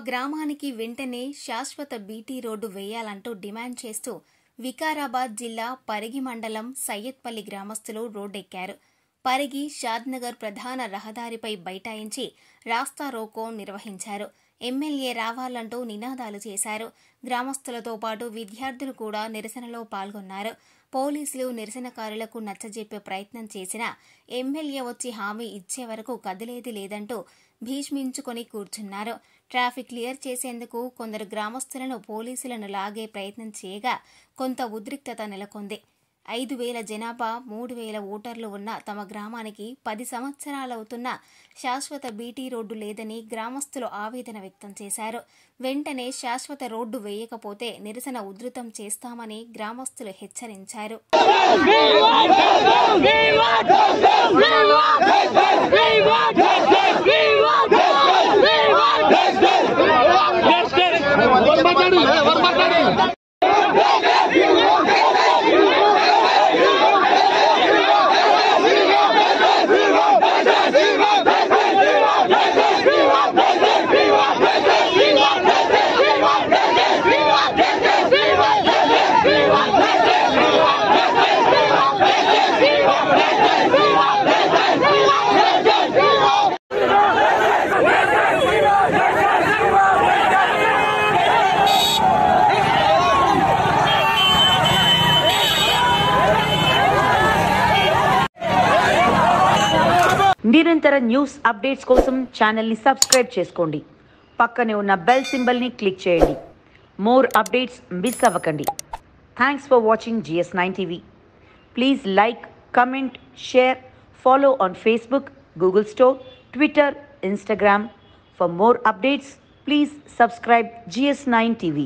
గ్రామానికి వెంటనే శాశ్వత బీటీ రోడ్డు వేయాలంటూ డిమాండ్ చేస్తూ వికారాబాద్ జిల్లా పరిగి మండలం సయ్యద్పల్లి గ్రామస్తులు రోడ్డెక్కారు పరిగి షాద్నగర్ ప్రధాన రహదారిపై బైఠాయించి రాస్తా రోకో నిర్వహించారు ఎమ్మెల్యే రావాలంటూ నినాదాలు చేశారు గ్రామస్తులతో పాటు విద్యార్థులు కూడా నిరసనలో పాల్గొన్నారు పోలీసులు నిరసనకారులకు నచ్చజెప్పే ప్రయత్నం చేసినా ఎమ్మెల్యే వచ్చి హామీ ఇచ్చే వరకు కదిలేది లేదంటూ భీష్మించుకొని కూర్చున్నారు ట్రాఫిక్ క్లియర్ చేసేందుకు కొందరు గ్రామస్తులను పోలీసులను లాగే ప్రయత్నం చేయగా కొంత ఉద్రిక్తత నెలకొంది ఐదు వేల జనాభా మూడు వేల ఓటర్లు ఉన్న తమ గ్రామానికి పది సంవత్సరాలవుతున్న శాశ్వత బీటీ రోడ్డు లేదని గ్రామస్తులు ఆవేదన వ్యక్తం చేశారు వెంటనే శాశ్వత రోడ్డు వేయకపోతే నిరసన ఉధృతం చేస్తామని గ్రామస్తులు హెచ్చరించారు నిరంతర న్యూస్ అప్డేట్స్ కోసం ఛానల్ని సబ్స్క్రైబ్ చేసుకోండి పక్కనే ఉన్న బెల్ సింబల్ని క్లిక్ చేయండి మోర్ అప్డేట్స్ మిస్ అవ్వకండి thanks for watching GS nine TV please like comment share follow on Facebook Google store Twitter Instagram for more updates please subscribe GS nine TV